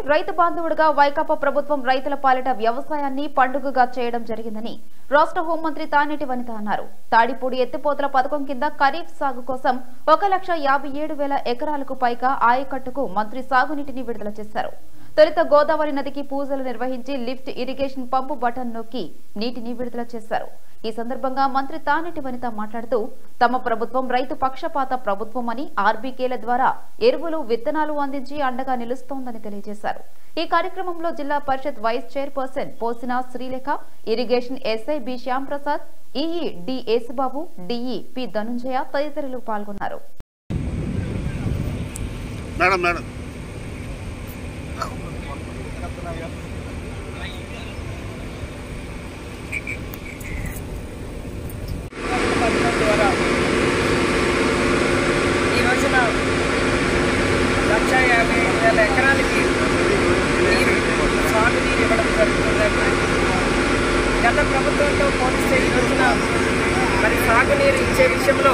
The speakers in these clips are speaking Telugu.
రైతు బాంధవుడిగా వైకాపా ప్రభుత్వం రైతుల పాలిట వ్యవసాయాన్ని పండుగగా చేయడం జరిగిందని రాష్ట్ర హోంమంత్రి తానేటి వనిత అన్నారు తాడిపూడి ఎత్తిపోతల పథకం కింద ఖరీఫ్ సాగు కోసం ఒక లక్ష యాభై ఏడు వేల ఎకరాలకు పైగా ఆయకట్టుకు మంత్రి సాగునీటిని విడుదల చేశారు తొలుత గోదావరి నదికి పూజలు నిర్వహించి లిఫ్ట్ ఇరిగేషన్ పంపు బటన్ నొక్కి నీటిని విడుదల చేశారు ఈ సందర్భంగా మంత్రి తానేటి వనిత మాట్లాడుతూ తమ ప్రభుత్వం రైతు పక్షపాత ప్రభుత్వం అని ఆర్బీకేల ద్వారా ఎరువులు విత్తనాలు అందించి అండగా నిలుస్తోందని తెలియజేశారు ఈ కార్యక్రమంలో జిల్లా పరిషత్ vice chairperson Posina Srilekha irrigation SI B Shyamprasad EE D Yesubabu DE P Dhanunjaya తదితరులు పాల్గొన్నారు మేడం మేడం పథకం ద్వారా ఈ రోజున లక్ష యాభై వేల ఎకరాలకి నీరు సాగునీరు ఇవ్వడం జరుగుతుందండి గత ప్రభుత్వంతో పోలిస్తే ఈ రోజున మరి సాగునీరు ఇచ్చే విషయంలో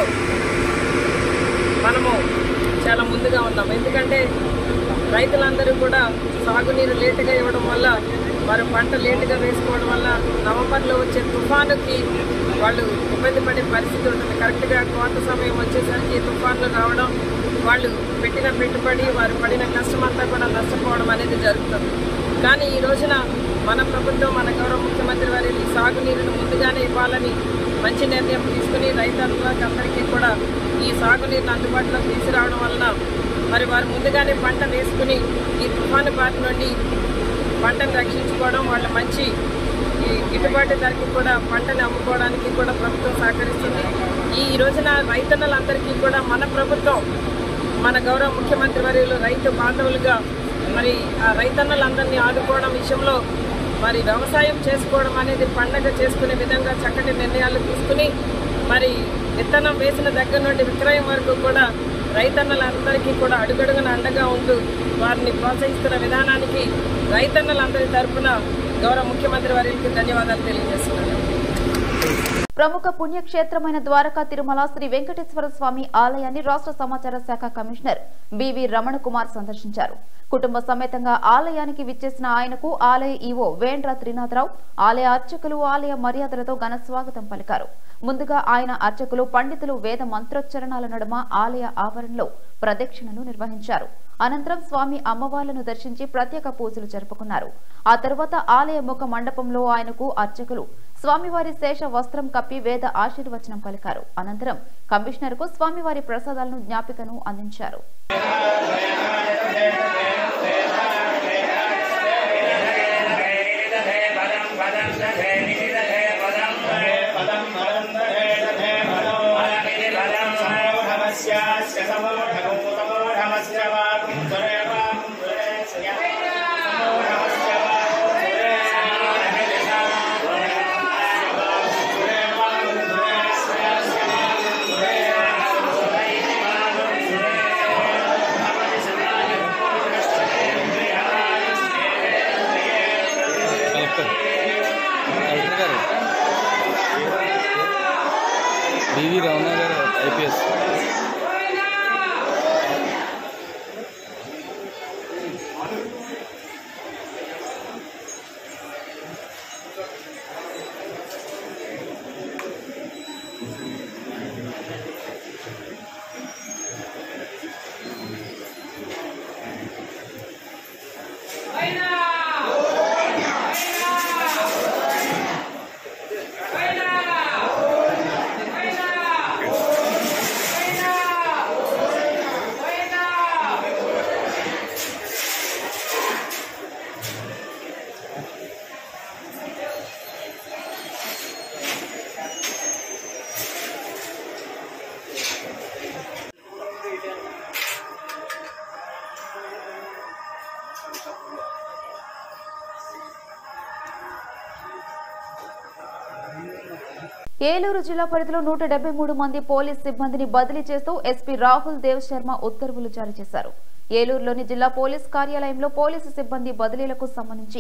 మనము చాలా ముందుగా ఉన్నాం ఎందుకంటే రైతులందరూ కూడా సాగునీరు లేటుగా ఇవ్వడం వల్ల వారు పంట లేటుగా వేసుకోవడం వల్ల నవంబర్లో వచ్చే తుఫానుకి వాళ్ళు ఇబ్బంది పడే పరిస్థితి ఉంటుంది కరెక్ట్గా కోత సమయం వచ్చేసరికి తుఫాన్లు రావడం వాళ్ళు పెట్టిన పెట్టుబడి వారు పడిన కష్టం అంతా కూడా నష్టపోవడం అనేది జరుగుతుంది కానీ ఈ రోజున మన ప్రభుత్వం మన గౌరవ ముఖ్యమంత్రి వారి ఈ సాగునీరును ముందుగానే ఇవ్వాలని మంచి నిర్ణయం తీసుకుని రైతులకు అందరికీ కూడా ఈ సాగునీరును అందుబాటులోకి తీసుకురావడం వలన మరి వారు ముందుగానే పంట వేసుకుని ఈ తుఫాను బారి నుండి పంటను రక్షించుకోవడం వాళ్ళ మంచి ఈ గిట్టుబాటు ధరకి కూడా పంటని అమ్ముకోవడానికి కూడా ప్రభుత్వం సహకరిస్తుంది ఈ రోజున రైతన్నలందరికీ కూడా మన ప్రభుత్వం మన గౌరవ ముఖ్యమంత్రి వర్యులు రైతు బాంధవులుగా మరి ఆ రైతన్నలందరినీ ఆదుకోవడం విషయంలో మరి వ్యవసాయం చేసుకోవడం అనేది పండగ చేసుకునే విధంగా చక్కటి నిర్ణయాలు తీసుకుని మరి విత్తనం వేసిన దగ్గర నుండి విక్రయం వరకు కూడా రైతన్నలందరికీ కూడా అడుగడుగున అండగా ఉంటూ వారిని ప్రోత్సహిస్తున్న విధానానికి రైతన్నలందరి తరపున గౌరవ ముఖ్యమంత్రి వారికి ధన్యవాదాలు తెలియజేస్తున్నాను ప్రముఖ పుణ్యక్షేత్రమైన ద్వారకా తిరుమల శ్రీ వెంకటేశ్వర స్వామి ఆలయాన్ని రాష్ట్ర సమాచార శాఖ కమిషనర్ బివి రమణ కుమార్ సందర్శించారు కుటుంబ సమేతంగా ఆలయానికి విచ్చేసిన ఆయనకు ఆలయ ఈవో వేండ్ర త్రినాథరావు ఆలయ అర్చకులు ఆలయ మర్యాదలతో ఘన స్వాగతం పలికారు ముందుగా ఆయన అర్చకులు పండితులు వేద మంత్రోచ్చరణాల నడుమ ఆలయ ఆవరణలో ప్రదక్షిణలు నిర్వహించారు అనంతరం స్వామి అమ్మవార్లను దర్శించి ప్రత్యేక పూజలు జరుపుకున్నారు ఆ తర్వాత ఆలయ ముఖ మండపంలో ఆయనకు అర్చకులు స్వామివారి శేష వస్త్రం కప్పి వేద ఆశీర్వచనం పలికారు అనంతరం కమిషనర్ కు స్వామివారి ప్రసాదాలను జ్ఞాపికను అందించారు కలెక్టర్ కలెక్టర్ గారు బివి రమణ గారు ఐపీఎస్ ఏలూరు జిల్లా పరిధిలో నూట డెబ్బై మూడు మంది పోలీస్ సిబ్బందిని బదిలీ చేస్తూ ఎస్పీ రాహుల్ దేవ్ శర్మ ఉత్తర్వులు జారీ చేశారు ఏలూరులోని జిల్లా పోలీస్ కార్యాలయంలో పోలీసు సిబ్బంది బదిలీలకు సంబంధించి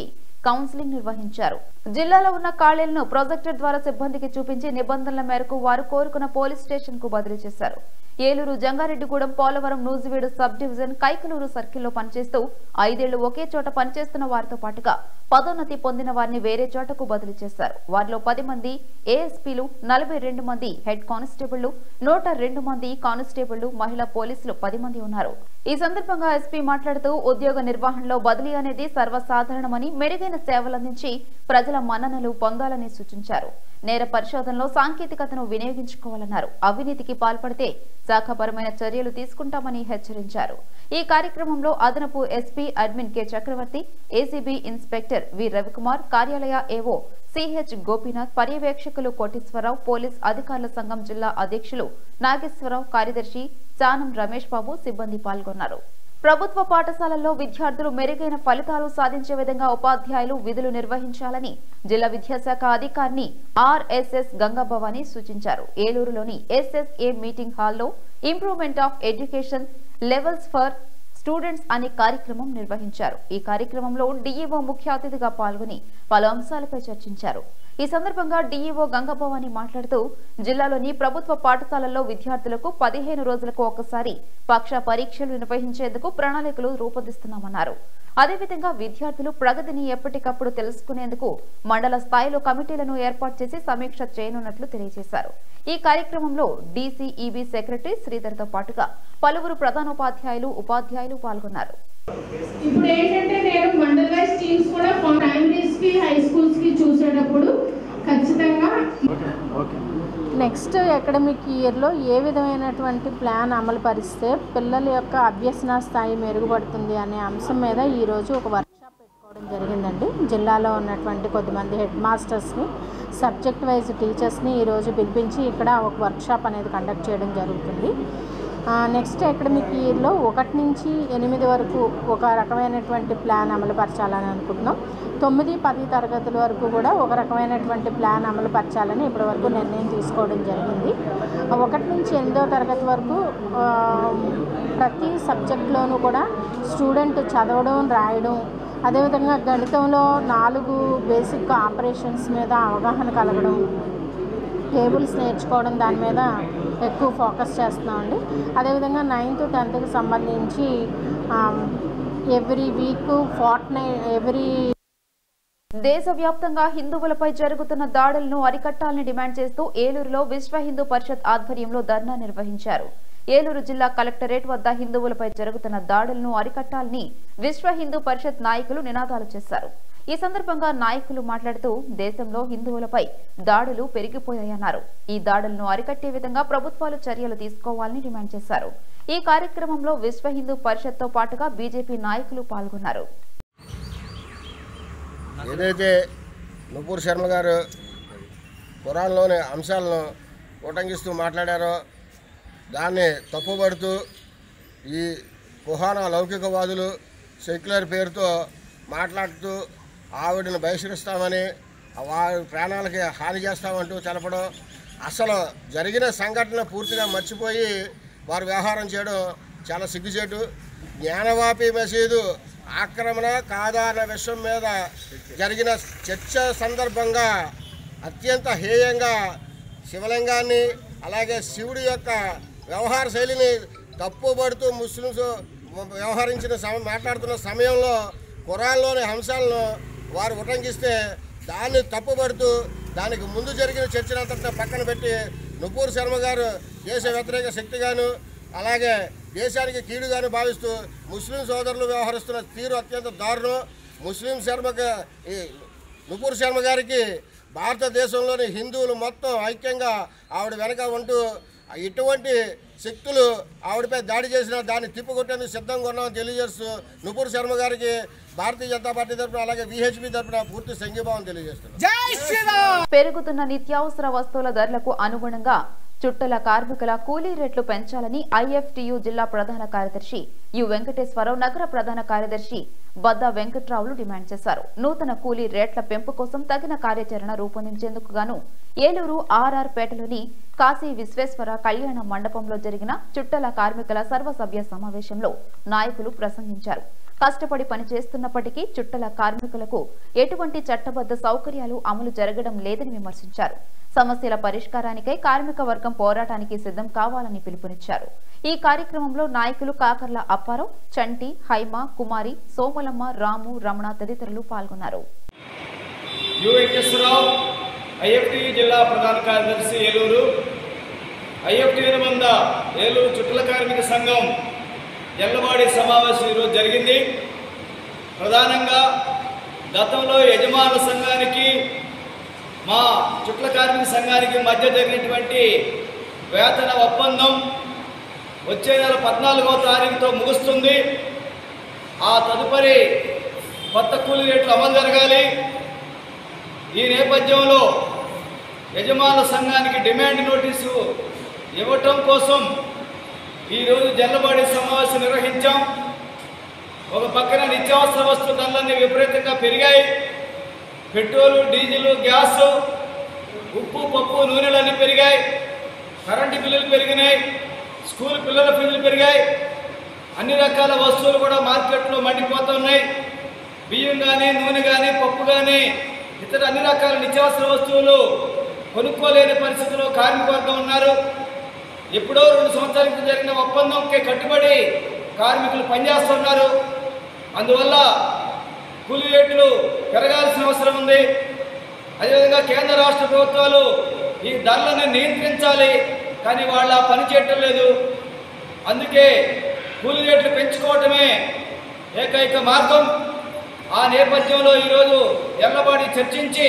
కౌన్సిలింగ్ నిర్వహించారు జిల్లాలో ఉన్న ఖాళీలను ప్రాజెక్టర్ ద్వారా సిబ్బందికి చూపించి నిబంధనల మేరకు వారు కోరుకున్న పోలీస్ స్టేషన్ కు బదిలీ చేశారు ఏలూరు జంగారెడ్డిగూడెం పోలవరం నూజివీడు సబ్ డివిజన్ కైకలూరు సర్కిల్లో పనిచేస్తూ ఐదేళ్లు ఒకే చోట పనిచేస్తున్న వారితో పాటుగా పదోన్నతి పొందిన వారిని వేరే చోటకు బదిలీ చేశారు వారిలో పది మంది ఏఎస్పీలు నలభై రెండు మంది హెడ్ కానిస్టేబుళ్లు నూట రెండు మంది కానిస్టేబుళ్లు మహిళా పోలీసులు పది మంది ఉన్నారు ఈ సందర్భంగా ఎస్పీ మాట్లాడుతూ ఉద్యోగ నిర్వహణలో బదిలీ అనేది సర్వసాధారణమని మెరుగైన సేవలందించి ప్రజల మన్ననలు పొందాలని సూచించారు నేర పరిశోధనలో సాంకేతికతను వినియోగించుకోవాలన్నారు అవినీతికి పాల్పడితే శాఖపరమైన చర్యలు తీసుకుంటామని హెచ్చరించారు ఈ కార్యక్రమంలో అదనపు SP admin K Chakravarthi ACB inspector V Ravikumar కార్యాలయ ఏవో సిహెచ్ గోపీనాథ్ పర్యవేక్షకులు కోటేశ్వరరావు పోలీస్ అధికారుల సంఘం జిల్లా అధ్యక్షులు నాగేశ్వరరావు కార్యదర్శి చానం రమేష్ బాబు సిబ్బంది పాల్గొన్నారు ప్రభుత్వ పాఠశాలల్లో విద్యార్థులు మెరుగైన ఫలితాలు సాధించే విధంగా ఉపాధ్యాయులు విధులు నిర్వహించాలని జిల్లా విద్యాశాఖ అధికారిని ఆర్ఎస్ఎస్ గంగాభవాని సూచించారు ఏలూరులోని ఎస్ఎస్ఏ మీటింగ్ హాల్లో improvement of education levels for students అనే కార్యక్రమం నిర్వహించారు ఈ కార్యక్రమంలో డీఈఓ ముఖ్య అతిథిగా పాల్గొని పలు అంశాలపై చర్చించారు ఈ సందర్భంగా డీఈఓ గంగభవాని మాట్లాడుతూ జిల్లాలోని ప్రభుత్వ పాఠశాలల్లో విద్యార్థులకు పదిహేను రోజులకు ఒకసారి పక్ష పరీక్షలు నిర్వహించేందుకు ప్రణాళికలు రూపొందిస్తున్నామన్నారు అదేవిధంగా విద్యార్థులు ప్రగతిని ఎప్పటికప్పుడు తెలుసుకునేందుకు మండల స్థాయిలో కమిటీలను ఏర్పాటు చేసి సమీక్ష చేయనున్నట్లు తెలియజేశారు ఈ కార్యక్రమంలో డీసీఈబీ సెక్రటరీ శ్రీధర్తో పాటుగా పలువురు ప్రధానోపాధ్యాయులు ఉపాధ్యాయులు పాల్గొన్నారు ఇప్పుడు ఏంటంటే నేను మండల్ వైజ్ టీమ్స్ కూడా ప్రైమరీస్ కి హై స్కూల్స్ కి చూసేటప్పుడు ఖచ్చితంగా నెక్స్ట్ అకాడమిక్ ఇయర్లో ఏ విధమైనటువంటి ప్లాన్ అమలు పరిస్తే పిల్లల యొక్క అభ్యసన స్థాయి మెరుగుపడుతుంది అనే అంశం మీద ఈరోజు ఒక వర్క్షాప్ పెట్టుకోవడం జరిగిందండి జిల్లాలో ఉన్నటువంటి కొద్దిమంది హెడ్ మాస్టర్స్ని సబ్జెక్ట్ వైజ్ టీచర్స్ని ఈరోజు పిలిపించి ఇక్కడ ఒక వర్క్షాప్ అనేది కండక్ట్ చేయడం జరుగుతుంది నెక్స్ట్ అకాడమిక్ ఇయర్లో ఒకటి నుంచి ఎనిమిది వరకు ఒక రకమైనటువంటి ప్లాన్ అమలుపరచాలని అనుకుంటున్నాం తొమ్మిది పది తరగతుల వరకు కూడా ఒక రకమైనటువంటి ప్లాన్ అమలుపరచాలని ఇప్పటి వరకు నిర్ణయం తీసుకోవడం జరిగింది ఒకటి నుంచి ఎనిమిదో తరగతి వరకు ఆ, ప్రతి సబ్జెక్ట్లోనూ కూడా స్టూడెంట్ చదవడం రాయడం అదేవిధంగా గణితంలో నాలుగు బేసిక్ ఆపరేషన్స్ మీద అవగాహన కలగడం టేబుల్స్ నేర్చుకోవడం దాని మీద ఎక్కువ ఫోకస్ చేస్తున్నామండి అదేవిధంగా నైన్త్ టెన్త్కి సంబంధించి every week fortnight every దేశవ్యాప్తంగా హిందువులపై జరుగుతున్న దాడులను అరికట్టాలని డిమాండ్ చేస్తూ ఏలూరులో విశ్వ హిందూ పరిషత్ ఆధ్వర్యంలో ధర్నా నిర్వహించారు ఏలూరు జిల్లా కలెక్టరేట్ వద్ద హిందువులపై జరుగుతున్న దాడులను అరికట్టాలని విశ్వ హిందూ పరిషత్ నాయకులు నినాదాలు చేశారు ఈ సందర్భంగా నాయకులు మాట్లాడుతూ దేశంలో హిందువులపై దాడులు పెరిగిపోయాయన్నారు ఈ దాడులను అరికట్టే విధంగా ప్రభుత్వాలు చర్యలు తీసుకోవాలని డిమాండ్ చేశారు ఈ కార్యక్రమంలో విశ్వ హిందూ పరిషత్తో పాటుగా బీజేపీ నాయకులు పాల్గొన్నారు ఏదైతే నుపూర్ శర్మ గారు ఖురాన్లోని అంశాలను ఉటంకిస్తూ మాట్లాడారో దాన్ని తప్పుపడుతూ ఈ కుహానా లౌకికవాదులు సెక్యులర్ పేరుతో మాట్లాడుతూ ఆవిడని బహిష్కరిస్తామని వారి ప్రాణాలకి హాని చేస్తామంటూ తెలపడం అసలు జరిగిన సంఘటన పూర్తిగా మర్చిపోయి వారు వ్యవహారం చేయడం చాలా సిగ్గుచేటు జ్ఞానవాపి మసీదు ఆక్రమణ కాదా అన్న విషయం మీద జరిగిన చర్చ సందర్భంగా అత్యంత హేయంగా శివలింగాన్ని అలాగే శివుడి యొక్క వ్యవహార శైలిని తప్పుపడుతూ ముస్లిమ్స్ వ్యవహరించిన సమ మాట్లాడుతున్న సమయంలో ఖురాన్లోని అంశాలను వారు ఉటంకిస్తే దాన్ని తప్పుపడుతూ దానికి ముందు జరిగిన చర్చనంతటా పక్కన పెట్టి నుపూర్ శర్మ గారు దేశ వ్యతిరేక శక్తిగాను అలాగే దేశానికి కీడుగాను భావిస్తూ ముస్లిం సోదరులు వ్యవహరిస్తున్న తీరు అత్యంత దారుణం ముస్లిం శర్మకి ఈ నుపూర్ శర్మ గారికి భారతదేశంలోని హిందువులు మొత్తం ఐక్యంగా ఆవిడ వెనక ఉంటూ ఇటువంటి శక్తులు ఆవిడపై దాడి చేసిన దాన్ని తిప్పుకొట్టేందుకు సిద్ధంగా ఉన్నామని తెలియజేస్తూ నుపూర్ శర్మ గారికి భారతీయ జనతా పార్టీ తరఫున అలాగే విహెచ్పి తరఫున పూర్తి సంఘీభావం తెలియజేస్తున్నాం పెరుగుతున్న నిత్యావసర వస్తువుల ధరలకు అనుగుణంగా చుట్టల కార్మికుల కూలీ రేట్లు పెంచాలని ఐఎఫ్టియు జిల్లా ప్రధాన కార్యదర్శి యు వెంకటేశ్వరరావు నగర ప్రధాన కార్యదర్శి బద్దా వెంకట్రావులు డిమాండ్ చేశారు నూతన కూలీ రేట్ల పెంపు కోసం తగిన కార్యాచరణ రూపొందించేందుకు గాను ఏలూరు ఆర్ఆర్ పేటలోని కాశీ విశ్వేశ్వర కళ్యాణ మండపంలో జరిగిన చుట్టల కార్మికుల సర్వసభ్య సమావేశంలో నాయకులు ప్రసంగించారు కష్టపడి పనిచేస్తున్నప్పటికీ చుట్టల కార్మికులకు ఎటువంటి చట్టబద్ధ సౌకర్యాలు అమలు జరగడం లేదని విమర్శించారు సమస్యల పరిష్కారానికై కార్మిక వర్గం పోరాటానికి సిద్ధం కావాలని పిలుపునిచ్చారు ఈ కార్యక్రమంలో నాయకులు కాకర్ల అప్పారావు చంటి హైమ కుమారి సోమలమ్మ రాము రమణ తదితరులు పాల్గొన్నారు యు వెంకటేశ్వరరావు ఐఎఫ్టి జిల్లా ప్రధాన కార్యదర్శి ఏలూరు ఐఎఫ్టి అనుబంధ ఏలూరు చుట్టల కార్మిక సంఘం ఎల్లవాడి సమావేశం ఈరోజు జరిగింది ప్రధానంగా గతంలో యజమానుల సంఘానికి మా చుట్ల కార్మిక సంఘానికి మధ్య జరిగినటువంటి వేతన ఒప్పందం వచ్చే నెల పద్నాలుగో తారీఖుతో ముగుస్తుంది ఆ తదుపరి కొత్త కూలీ రేట్లు అమలు జరగాలి ఈ నేపథ్యంలో యజమానుల సంఘానికి డిమాండ్ నోటీసు ఇవ్వటం కోసం ఈరోజు జల్లబాడి సమావేశం నిర్వహించాం ఒక పక్కన నిత్యావసర వస్తు ధరలన్నీ విపరీతంగా పెరిగాయి పెట్రోలు డీజిల్ గ్యాస్ ఉప్పు పప్పు నూనెలన్నీ పెరిగాయి కరెంటు బిల్లులు పెరిగినాయి స్కూల్ పిల్లల ఫీజులు పెరిగాయి అన్ని రకాల వస్తువులు కూడా మార్కెట్లో మండిపోతున్నాయి బియ్యం కానీ నూనె కానీ పప్పు కానీ ఇతర అన్ని రకాల నిత్యావసర వస్తువులు కొనుక్కోలేని పరిస్థితిలో కార్మిక వర్గం ఉన్నారు ఎప్పుడో రెండు సంవత్సరాల క్రితం జరిగిన ఒప్పందంకే కట్టుబడి కార్మికులు పనిచేస్తున్నారు అందువల్ల కూలీ రేట్లు పెరగాల్సిన అవసరం ఉంది అదేవిధంగా కేంద్ర రాష్ట్ర ప్రభుత్వాలు ఈ ధరలను నియంత్రించాలి కానీ వాళ్ళ పని చేయటం లేదు అందుకే కూలీ రేట్లు పెంచుకోవటమే ఏకైక మార్గం ఆ నేపథ్యంలో ఈరోజు ఎల్లబాడి చర్చించి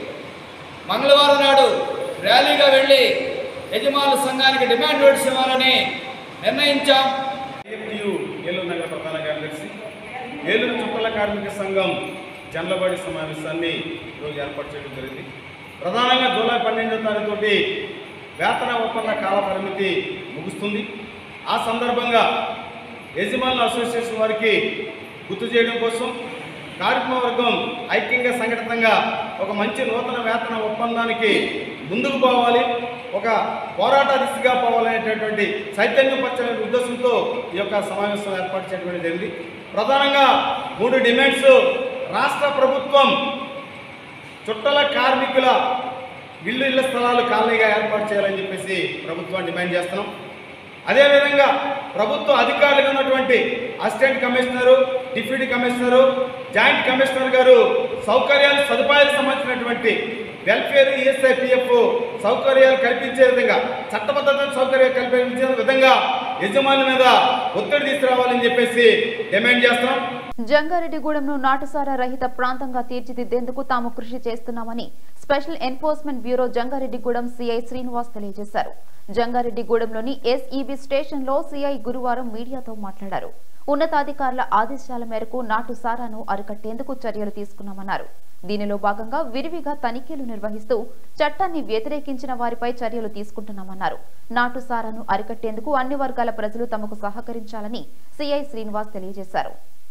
మంగళవారం నాడు ర్యాలీగా వెళ్ళి యజమానుల సంఘానికి డిమాండ్ నోటీస్ ఇవ్వాలని నిర్ణయించాం ఏఎఫ్టియు ఏలూరు నగర ప్రధాన కార్యదర్శి ఏలూరు చుక్కల కార్మిక సంఘం జన్లబడి సమావేశాన్ని ఈరోజు ఏర్పాటు చేయడం జరిగింది ప్రధానంగా జూలై పన్నెండో తారీఖు తోటి వేతన ఒప్పంద కాల పరిమితి ముగుస్తుంది ఆ సందర్భంగా యజమానుల అసోసియేషన్ వారికి గుర్తు చేయడం కోసం కార్మిక వర్గం ఐక్యంగా సంఘటితంగా ఒక మంచి నూతన వేతన ఒప్పందానికి ముందుకు పోవాలి ఒక పోరాట దిశగా పోవాలనేటటువంటి చైతన్యపరచని ఉద్దేశంతో ఈ యొక్క సమావేశం ఏర్పాటు చేయడం జరిగింది ప్రధానంగా మూడు డిమాండ్స్ రాష్ట్ర ప్రభుత్వం చుట్టల కార్మికుల ఇల్లు ఇళ్ల స్థలాలు కాలనీగా ఏర్పాటు చేయాలని చెప్పేసి ప్రభుత్వాన్ని డిమాండ్ చేస్తున్నాం అదేవిధంగా ప్రభుత్వ అధికారులుగా ఉన్నటువంటి assistant commissioner deputy commissioner joint commissioner గారు సౌకర్యాలు సదుపాయాలకు సంబంధించినటువంటి వెల్ఫేర్ ఈఎస్ఐపిఎఫ్ సౌకర్యాలు కల్పించే విధంగా చట్టబద్ధత సౌకర్యాలు కల్పించే విధంగా యజమానుల మీద ఒత్తిడి తీసుకురావాలని చెప్పేసి డిమాండ్ చేస్తున్నాం జంగారెడ్డిగూడెంను నాటుసారా రహిత ప్రాంతంగా తీర్చిదిద్దేందుకు తాము కృషి చేస్తున్నామని special enforcement bureau Jangareddygudem CI Srinivas తెలియజేశారు జంగారెడ్డిగూడెంలోని ఎస్ఈబి స్టేషన్లో సిఐ గురువారం మీడియాతో మాట్లాడారు ఉన్నతాధికారుల ఆదేశాల మేరకు నాటు సారాను అరికట్టేందుకు చర్యలు తీసుకున్నామన్నారు దీనిలో భాగంగా విరివిగా తనిఖీలు నిర్వహిస్తూ చట్టాన్ని వ్యతిరేకించిన వారిపై చర్యలు తీసుకుంటున్నామన్నారు నాటు సారాను అరికట్టేందుకు అన్ని వర్గాల ప్రజలు తమకు సహకరించాలని సిఐ శ్రీనివాస్ తెలియజేశారు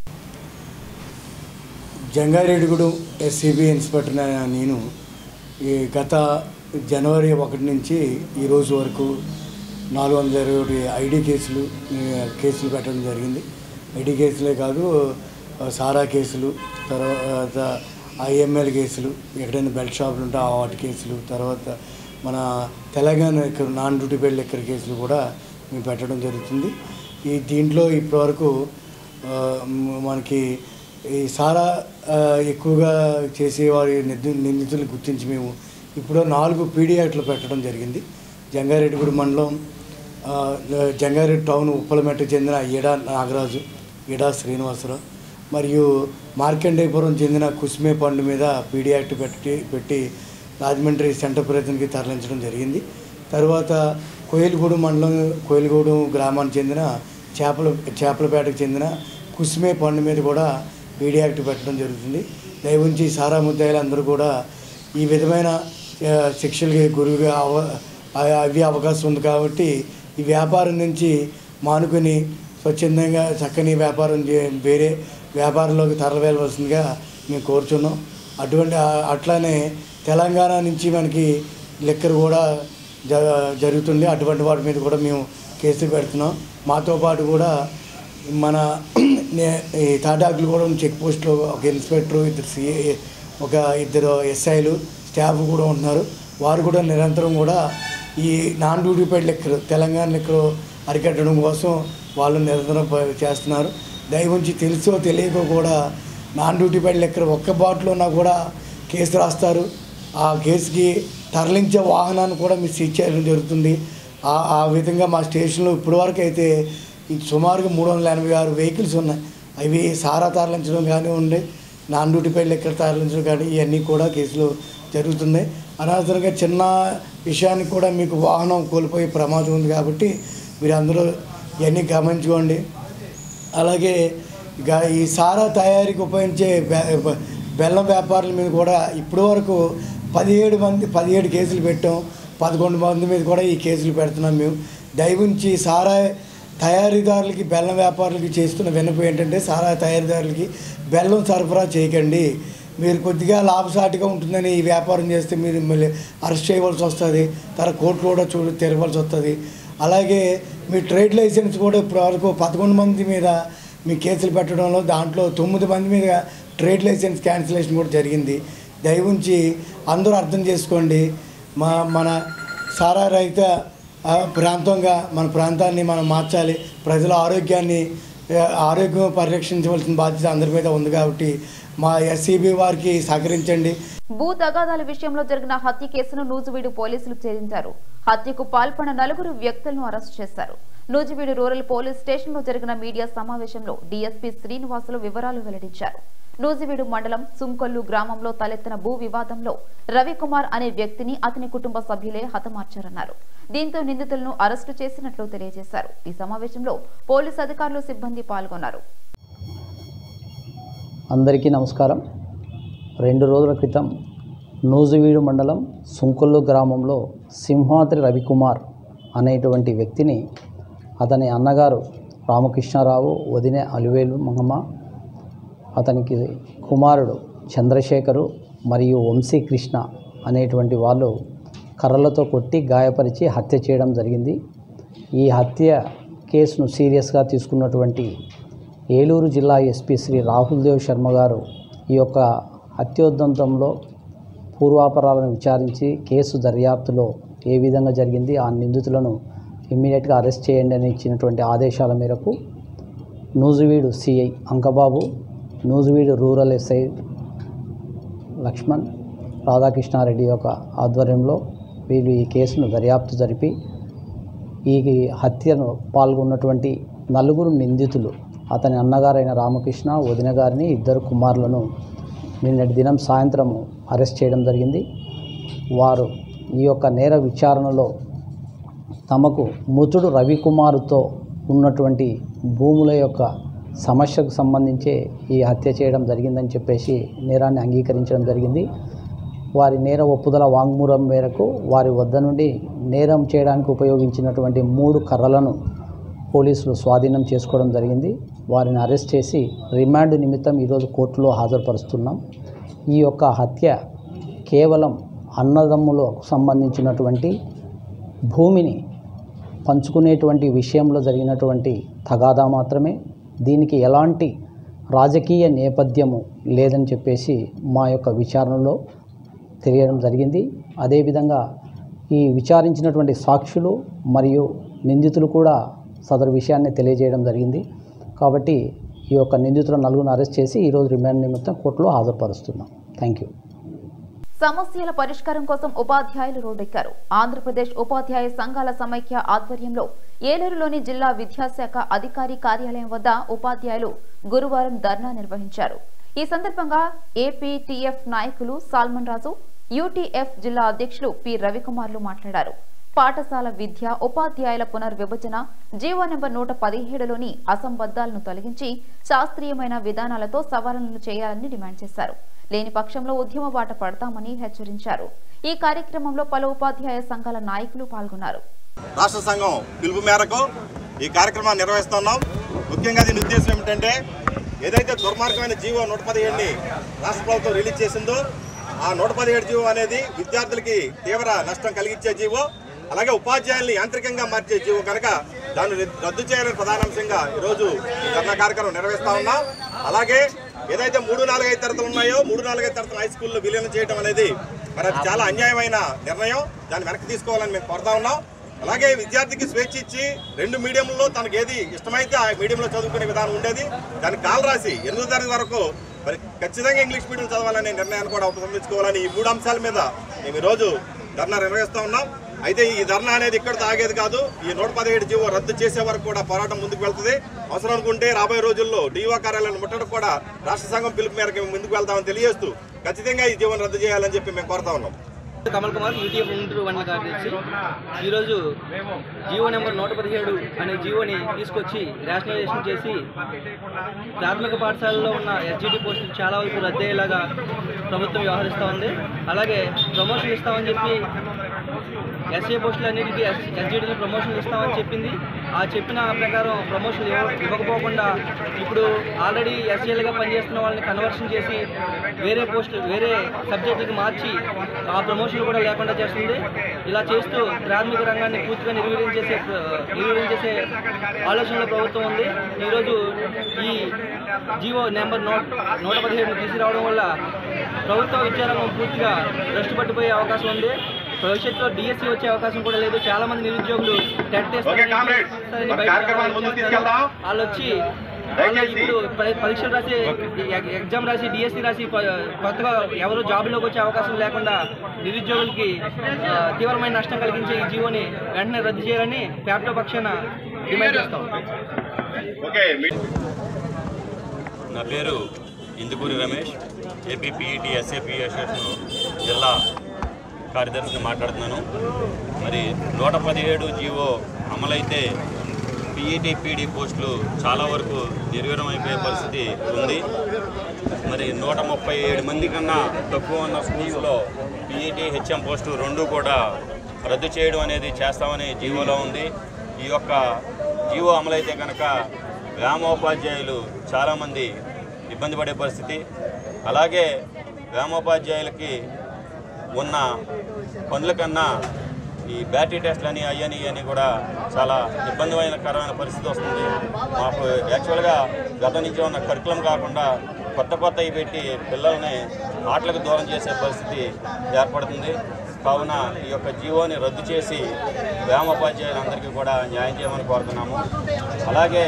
జంగారెడ్డిగూడెం ఎస్సీబీ ఇన్స్పెక్టర్ నేను ఈ గత జనవరి ఒకటి నుంచి ఈ రోజు వరకు నాలుగు వందల ఇరవై ఒకటి ఐడి కేసులు ఈ, కేసులు పెట్టడం జరిగింది ఐడి కేసులే కాదు ఆ, సారా కేసులు తర్వాత ఐఎంఎల్ కేసులు ఎక్కడైనా బెల్ట్ షాపులు ఉంటే ఆ వాటి కేసులు తర్వాత మన తెలంగాణ ఇక్కడ నాన్ డ్యూటీ బెల్ట్ ఎక్కర కేసులు కూడా మేము పెట్టడం జరుగుతుంది ఈ దీంట్లో ఇప్పటివరకు ఆ, మ- మనకి ఈ సారా ఆ, ఎక్కువగా చేసేవారి నింది నిందితులు గుర్తించి మేము ఇప్పుడు నాలుగు పీడీ యాక్ట్లు పెట్టడం జరిగింది జంగారెడ్డిగూడి మండలం ఆ, జంగారెడ్డి టౌన్ ఉప్పలమెట్టకు చెందిన ఈడా నాగరాజు ఈడా శ్రీనివాసరావు మరియు మార్కండేపురం చెందిన కుస్మే పండు మీద పీడీ యాక్ట్ పెట్టి పెట్టి రాజమండ్రి సెంటర్ ప్రయత్నానికి తరలించడం జరిగింది తర్వాత కోయిలగూడెం మండలం కోయిలగూడెం గ్రామానికి చెందిన చేపల చేపలపేటకు చెందిన కుస్మే పండు మీద కూడా పీడీ యాక్ట్ పెట్టడం జరుగుతుంది దయవుంచి సారా ముద్దాయిలు అందరూ కూడా ఈ విధమైన ఆ, శిక్షలకి గురువుగా అవ ఆ- అవి అవకాశం ఉంది కాబట్టి ఈ వ్యాపారం నుంచి మానుకొని స్వచ్ఛందంగా చక్కని వ్యాపారం చే- వేరే వ్యాపారంలోకి తరలివలసిందిగా మేము కోరుచున్నాం అటువంటి ఆ- అట్లానే తెలంగాణ నుంచి మనకి లెక్కర్ కూడా జ జరుగుతుంది అటువంటి వాటి మీద కూడా మేము కేసులు పెడుతున్నాం మాతో పాటు కూడా మన నే- ఈ తాటాకులు కూడా చెక్ పోస్ట్లో ఒక ఇన్స్పెక్టర్ ఇద్దరు సిఏ ఒక ఇద్దరు ఎస్ఐలు స్టాఫ్ కూడా ఉంటున్నారు వారు కూడా నిరంతరం కూడా ఈ నాన్ డ్యూటీ పెయిడ్ లెక్కలు తెలంగాణ లెక్కలు అరికట్టడం కోసం వాళ్ళు నిరంతరం ప- చేస్తున్నారు దయవుంచి తెలుసో తెలియకో కూడా నాన్ డ్యూటీ పెయిడ్ లెక్కలు ఒక్క బాటిల్ ఉన్నా కూడా కేసు రాస్తారు ఆ కేసుకి తరలించే వాహనాన్ని కూడా మీరు సీజ్ చేయడం జరుగుతుంది ఆ ఆ విధంగా మా స్టేషన్లో ఇప్పటివరకు అయితే ఈ సుమారుగా మూడు వందల ఎనభై ఆరు వెహికల్స్ ఉన్నాయి అవి సారా తరలించడం కానివ్వండి నాన్ డ్యూటీ పై లెక్కలు తరలించడం కానీ ఇవన్నీ కూడా కేసులు జరుగుతున్నాయి అనవసరంగా చిన్న విషయానికి కూడా మీకు వాహనం కోల్పోయే ప్రమాదం ఉంది కాబట్టి మీరు అందరూ ఇవన్నీ గమనించుకోండి అలాగే ఇక ఈ సారా తయారీకి ఉపయోగించే బె- బె- బెల్లం వ్యాపారుల మీద కూడా ఇప్పటి వరకు పదిహేడు మంది పదిహేడు కేసులు పెట్టాం పదకొండు మంది మీద కూడా ఈ కేసులు పెడుతున్నాం మేము దయవుంచి సారా తయారీదారులకి బెల్లం వ్యాపారులకి చేస్తున్న విన్నపం ఏంటంటే సారా తయారీదారులకి బెల్లం సరఫరా చేయకండి మీరు కొద్దిగా లాభసాటిగా ఉంటుందని ఈ వ్యాపారం చేస్తే మీరు మళ్ళీ అరెస్ట్ చేయవలసి వస్తుంది తర్వాత కోర్టులో కూడా చూడ తిరగవలసి వస్తుంది అలాగే మీ ట్రేడ్ లైసెన్స్ కూడా ఇప్పటివరకు పదకొండు మంది మీద మీ కేసులు పెట్టడంలో దాంట్లో తొమ్మిది మంది మీద ట్రేడ్ లైసెన్స్ క్యాన్సిలేషన్ కూడా జరిగింది దయవుంచి అందరూ అర్థం చేసుకోండి మా మన సారా రహిత ఆ, ప్రాంతంగా మన ప్రాంతాన్ని మనం మార్చాలి ప్రజల ఆరోగ్యాన్ని ఆ, ఆరోగ్యం పరిరక్షించవలసిన బాధ్యత అందరి మీద ఉంది కాబట్టి మా ఎస్సీబీ వారికి సహకరించండి భూ తగాదాల విషయంలో జరిగిన హత్య కేసును నూజివీడు పోలీసులు ఛేదించారు హత్యకు పాల్పడిన నలుగురు వ్యక్తులను అరెస్టు చేశారు నూజివీడు రూరల్ పోలీస్ స్టేషన్లో జరిగిన మీడియా సమావేశంలో డీఎస్పీ శ్రీనివాసులు వివరాలు వెల్లడించారు నూజివీడు మండలం సుంకొల్లు గ్రామంలో తలెత్తిన భూ వివాదంలో రవికుమార్ అనే వ్యక్తిని అతని కుటుంబ సభ్యులే హతమార్చారన్నారు దీంతో నిందితులను అరెస్టు చేసినట్లు తెలియజేశారు ఈ సమావేశంలో పోలీసు అధికారులు సిబ్బంది పాల్గొన్నారు అందరికీ నమస్కారం రెండు రోజుల క్రితం నూజివీడు మండలం సుంకొల్లు గ్రామంలో సింహాద్రి రవికుమార్ అనేటువంటి వ్యక్తిని అతని అన్నగారు రామకృష్ణారావు వదిన అలివేలు మంగమ్మ అతనికి కుమారుడు చంద్రశేఖరు మరియు వంశీకృష్ణ అనేటువంటి వాళ్ళు కర్రలతో కొట్టి గాయపరిచి హత్య చేయడం జరిగింది ఈ హత్య కేసును సీరియస్గా తీసుకున్నటువంటి ఏలూరు జిల్లా ఎస్పీ శ్రీ రాహుల్ దేవ్ శర్మ గారు ఈ యొక్క హత్యోదంతంలో పూర్వాపరాలను విచారించి కేసు దర్యాప్తులో ఏ విధంగా జరిగింది ఆ నిందితులను ఇమ్మీడియట్గా అరెస్ట్ చేయండి అని ఇచ్చినటువంటి ఆదేశాల మేరకు Nuzvid CI Ankababu Nuzvid rural SI Lakshman Radhakrishnareddy యొక్క ఆధ్వర్యంలో వీళ్ళు ఈ కేసును దర్యాప్తు జరిపి ఈ హత్యను పాల్గొన్నటువంటి నలుగురు నిందితులు అతని అన్నగారైన రామకృష్ణ వదిన గారిని ఇద్దరు కుమారులను నిన్నటి దినం సాయంత్రం అరెస్ట్ చేయడం జరిగింది వారు ఈ యొక్క నేర విచారణలో తమకు మృతుడు రవికుమారుతో ఉన్నటువంటి భూముల యొక్క సమస్యకు సంబంధించే ఈ హత్య చేయడం జరిగిందని చెప్పేసి నేరాన్ని అంగీకరించడం జరిగింది వారి నేర ఒప్పుదల వాంగ్మూలం మేరకు వారి వద్ద నుండి నేరం చేయడానికి ఉపయోగించినటువంటి మూడు కర్రలను పోలీసులు స్వాధీనం చేసుకోవడం జరిగింది వారిని అరెస్ట్ చేసి రిమాండ్ నిమిత్తం ఈరోజు కోర్టులో హాజరుపరుస్తున్నాం ఈ యొక్క హత్య కేవలం అన్నదమ్ములకు సంబంధించినటువంటి భూమిని పంచుకునేటువంటి విషయంలో జరిగినటువంటి తగాదా మాత్రమే దీనికి ఎలాంటి రాజకీయ నేపథ్యము లేదని చెప్పేసి మా యొక్క విచారణలో తెలియడం జరిగింది అదేవిధంగా ఈ విచారించినటువంటి సాక్షులు మరియు నిందితులు కూడా సదరు విషయాన్ని తెలియజేయడం జరిగింది కాబట్టి ఈ యొక్క నిందితుల నలుగురిని అరెస్ట్ చేసి ఈరోజు రిమాండ్ నిమిత్తం కోర్టులో హాజరుపరుస్తున్నాం థ్యాంక్ యూ సమస్యల పరిష్కారం కోసం ఉపాధ్యాయులు రోడ్డెక్కారు ఆంధ్రప్రదేశ్ ఉపాధ్యాయ సంఘాల సమైక్య ఆధ్వర్యంలో ఏలూరులోని జిల్లా విద్యాశాఖ అధికారి కార్యాలయం వద్ద ఉపాధ్యాయులు గురువారం ధర్నా నిర్వహించారు ఈ సందర్భంగా ఏపీటీఎఫ్ నాయకులు సాల్మన్ రాజు యూటీఎఫ్ జిల్లా అధ్యక్షులు పి రవికుమార్లు మాట్లాడారు పాఠశాల విద్య ఉపాధ్యాయుల పునర్విభజన జీవో నెంబర్ నూట పదిహేడులోని అసంబద్ధాలను తొలగించి శాస్త్రీయమైన విధానాలతో సవరణలు చేయాలని డిమాండ్ చేశారు లేని పక్షంలో ఉద్యమ బాట పడతామని హెచ్చరించారు ఈ కార్యక్రమంలో పలు ఉపాధ్యాయ సంఘాల నాయకులు పాల్గొన్నారు రాష్ట్ర సంఘం పిలుపు మేరకు ఈ కార్యక్రమాన్ని నిర్వహిస్తున్నాం ముఖ్యంగా దీని ఉద్దేశం ఏమిటంటే ఏదైతే దుర్మార్గమైన జీవో నూట పదిహేడుని రాష్ట్ర ప్రభుత్వం రిలీజ్ చేసిందో ఆ నూట పదిహేడు జీవో అనేది విద్యార్థులకి తీవ్ర నష్టం కలిగించే జీవో అలాగే ఉపాధ్యాయుల్ని యాంత్రికంగా మార్చే జీవో కనుక దాన్ని రద్దు- రద్దు చేయాలని ప్రధాన అంశంగా ఈరోజు ఈ ధర్నా కార్యక్రమం నిర్వహిస్తా ఉన్నాం అలాగే ఏదైతే మూడు నాలుగైదు తరగతులు ఉన్నాయో మూడు నాలుగైదు తరగతుల హై స్కూల్లో విలీనం చేయడం అనేది మరి అది చాలా అన్యాయమైన నిర్ణయం దాన్ని వెనక్కి తీసుకోవాలని మేము కోరుతా ఉన్నాం అలాగే విద్యార్థికి స్వేచ్ఛ ఇచ్చి రెండు మీడియంలో తనకు ఏది ఇష్టమైతే ఆ మీడియంలో చదువుకునే విధానం ఉండేది దాన్ని కాల్ రాసి ఎనిమిదో తరగతి వరకు మరి ఖచ్చితంగా ఇంగ్లీష్ మీడియం చదవాలనే నిర్ణయాన్ని కూడా ఉపసంహరించుకోవాలని ఈ మూడు అంశాల మీద మేము ఈరోజు ధర్నా నిర్వహిస్తూ ఉన్నాం అయితే ఈ ధర్నా అనేది ఇక్కడ తాగేది కాదు ఈ నూట పదిహేడు జీవో రద్దు చేసే వరకు కూడా పోరాటం ముందుకు వెళ్తుంది అవసరం అనుకుంటే రాబోయే రోజుల్లో డిఓ కార్యాలయాన్ని ముట్టడం కూడా రాష్ట్ర సంఘం పిలుపు మేరకు మేము ముందుకు వెళ్తామని తెలియజేస్తూ ఖచ్చితంగా ఈ జీవోని రద్దు చేయాలని చెప్పి మేము కోరుతా ఉన్నాం కమల్ కుమార్ యూటీఎఫ్ గుంటూరు వన్ కార్యదర్శి ఈరోజు జియో నెంబర్ నూట పదిహేడు అనే జియోని తీసుకొచ్చి రేషనలైజేషన్ చేసి ప్రాథమిక పాఠశాలలో ఉన్న ఎస్జిటి పోస్టులు చాలా వరకు రద్దయ్యేలాగా ప్రభుత్వం వ్యవహరిస్తూ ఉంది అలాగే ప్రమోషన్ ఇస్తామని చెప్పి ఎస్ఏ పోస్టులు అన్నిటికీ ఎస్జిటికి ప్రమోషన్లు ఇస్తామని చెప్పింది ఆ చెప్పిన ప్రకారం ప్రమోషన్లు ఇవ్వ- ఇవ్వకపోకుండా ఇప్పుడు ఆల్రెడీ ఎస్ఏలుగా పనిచేస్తున్న వాళ్ళని కన్వర్షన్ చేసి వేరే పోస్టులు వేరే సబ్జెక్టులకు మార్చి ఆ ప్రమోషన్లు కూడా లేకుండా చేస్తుంది ఇలా చేస్తూ ప్రాథమిక రంగాన్ని పూర్తిగా నిర్వీర్యం నిర్వీర్యం చేసే ఆలోచనలో ప్రభుత్వం ఉంది ఈరోజు ఈ జీవో నెంబర్ నూట నూట పదిహేడును తీసుకురావడం వల్ల ప్రభుత్వ విద్యారంగం పూర్తిగా భ్రష్టు పట్టిపోయే అవకాశం ఉంది భవిష్యత్తులో డిఎస్సి వచ్చే అవకాశం కూడా లేదు చాలా మంది నిరుద్యోగులు టెట్ టెస్ట్ ఓకే, కామ్రేడ్. మన కార్యక్రమాన్ని ముందుకు తీసుకెళ్దాం. వాళ్ళు వచ్చి వాళ్ళు ఇప్పుడు ప- పరీక్షలు రాసి ఎగ్- ఎగ్జామ్ రాసి డిఎస్సి రాసి ప- కొత్తగా ఎవరు జాబ్లోకి వచ్చే అవకాశం లేకుండా నిరుద్యోగులకి ఆ, తీవ్రమైన నష్టం కలిగించే ఈ జీవోని వెంటనే రద్దు చేయాలని ప్యాప్టో పక్షాన డిమాండ్ చేస్తాం ఓకే నా పేరు Indukuri Ramesh AP PET SAP association జిల్లా కార్యదర్శిని మాట్లాడుతున్నాను మరి నూట పదిహేడు జీవో అమలైతే పీఈటీ పీడీ పోస్టులు చాలా వరకు నిర్వీర్యం అయిపోయే పరిస్థితి ఉంది మరి నూట ముప్పై ఏడు మంది కన్నా తక్కువ ఉన్న స్కూల్స్లో పీఈటీ హెచ్ఎం పోస్టు రెండు కూడా రద్దు చేయడం అనేది చేస్తామని జీవోలో ఉంది ఈ యొక్క జీవో అమలైతే కనుక గ్రామోపాధ్యాయులు చాలామంది ఇబ్బంది పడే పరిస్థితి అలాగే గ్రామోపాధ్యాయులకి ఉన్న పనుల కన్నా ఈ బ్యాటరీ టెస్ట్లు అయ్యని అని కూడా చాలా ఇబ్బందికరమైన పరిస్థితి వస్తుంది మాకు యాక్చువల్గా గత నుంచి ఉన్న కరికులం కాకుండా కొత్త కొత్తవి పెట్టి పిల్లల్ని ఆటలకు దూరం చేసే పరిస్థితి ఏర్పడుతుంది కావున ఈ యొక్క జీవోని రద్దు చేసి గ్రామోపాధ్యాయులందరికీ కూడా న్యాయం చేయమని కోరుతున్నాము అలాగే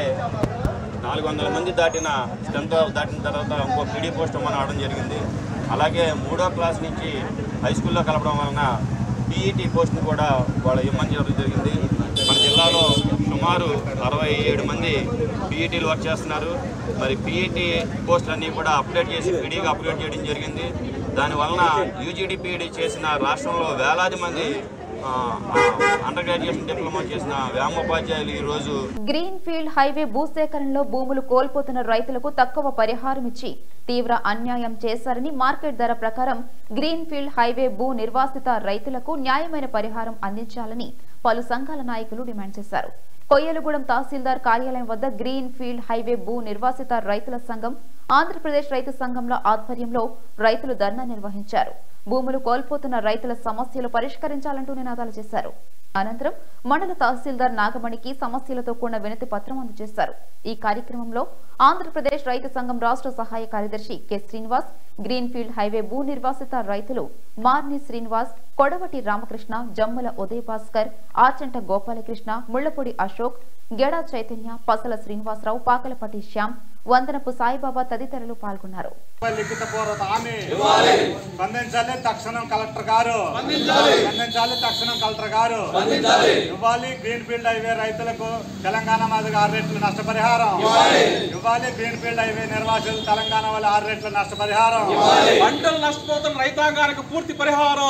నాలుగు వందల మంది దాటిన స్ట్రెంత్ దాటిన తర్వాత ఇంకో పీడీ పోస్ట్ మనం అవడం జరిగింది అలాగే మూడో క్లాస్ నుంచి హై స్కూల్లో కలపడం వలన పీఈటీ పోస్ట్ని కూడా వాళ్ళు ఇమ్మని చేయడం జరిగింది మన జిల్లాలో సుమారు అరవై ఏడు మంది పీఈటీలు వర్క్ చేస్తున్నారు మరి పీఈటీ పోస్టులన్నీ కూడా అప్డేట్ చేసి పీడీగా అప్డేట్ చేయడం జరిగింది దానివలన యూజీడీ పీఈడీ చేసిన రాష్ట్రంలో వేలాది మంది ఆ, ఆ, అండర్ గ్రాడ్యుయేషన్ డిప్లొమా చేసిన వ్యామోపాధ్యాయులు ఈరోజు గ్రీన్ ఫీల్డ్ హైవే భూసేకరణలో భూములు కోల్పోతున్న రైతులకు తక్కువ పరిహారం ఇచ్చి తీవ్ర అన్యాయం చేశారని మార్కెట్ ధర ప్రకారం గ్రీన్ ఫీల్డ్ హైవే భూ నిర్వాసిత రైతులకు న్యాయమైన పరిహారం అందించాలని పలు సంఘాల నాయకులు డిమాండ్ చేశారు కొయ్యలగూడెం తహసీల్దార్ కార్యాలయం వద్ద గ్రీన్ ఫీల్డ్ హైవే భూ నిర్వాసిత రైతుల సంఘం ఆంధ్రప్రదేశ్ రైతు సంఘంల ఆధ్వర్యంలో రైతులు ధర్నా నిర్వహించారు భూములు కోల్పోతున్న రైతుల సమస్యలు పరిష్కరించాలంటూ నినాదాలు చేశారు అనంతరం మండల తహసీల్దార్ నాగమణికి సమస్యలతో కూడిన వినతి పత్రం అందజేశారు ఈ కార్యక్రమంలో ఆంధ్రప్రదేశ్ రైతు సంఘం రాష్ట్ర సహాయ కార్యదర్శి K Srinivas green field highway భూ నిర్వాసిత రైతులు మార్ని శ్రీనివాస్ కొడవటి రామకృష్ణ జమ్ముల ఉదయ్ భాస్కర్ ఆచంట గోపాలకృష్ణ ముళ్లపూడి అశోక్ గెడా చైతన్య పసల శ్రీనివాసరావు పాకలపటి శ్యామ్ వందనపు సాయిబాబా తదితరులు పాల్గొన్నారు లిఖిత పూర్వక హామీ స్పందించాలి తక్షణం కలెక్టర్ గారు స్పందించాలి తక్షణం కలెక్టర్ గారు ఇవ్వాలి గ్రీన్ ఫీల్డ్ హైవే రైతులకు తెలంగాణ మాదిగా ఆరు రెట్లు నష్టపరిహారం ఇవ్వాలి గ్రీన్ ఫీల్డ్ హైవే నిర్వాసితులు తెలంగాణ వాళ్ళ ఆరు రెట్ల నష్టపరిహారం పంటలు నష్టపోతున్న రైతాంగానికి పూర్తి పరిహారం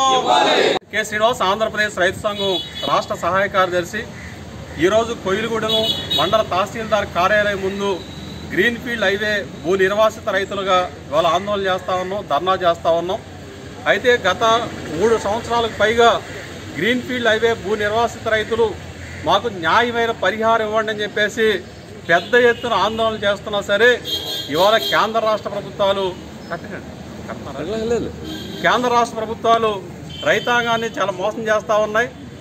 కె శ్రీనివాస్ ఆంధ్రప్రదేశ్ రైతు సంఘం రాష్ట్ర సహాయ కార్యదర్శి ఈరోజు కొయిలుగూడెం మండల తహసీల్దార్ కార్యాలయం ముందు గ్రీన్ ఫీల్డ్ హైవే భూ నిర్వాసిత రైతులుగా ఇవాళ ఆందోళన చేస్తా ఉన్నాం ధర్నా చేస్తా ఉన్నాం అయితే గత మూడు సంవత్సరాలకు పైగా గ్రీన్ ఫీల్డ్ హైవే భూ నిర్వాసిత రైతులు మాకు న్యాయమైన పరిహారం ఇవ్వండి అని చెప్పేసి పెద్ద ఎత్తున ఆందోళన చేస్తున్నా సరే ఇవాళ కేంద్ర రాష్ట్ర ప్రభుత్వాలు కట్టండి. కట్టనారా? కేంద్ర రాష్ట్ర ప్రభుత్వాలు రైతాంగాన్ని చాలా మోసం చేస్తూ ఉన్నాయి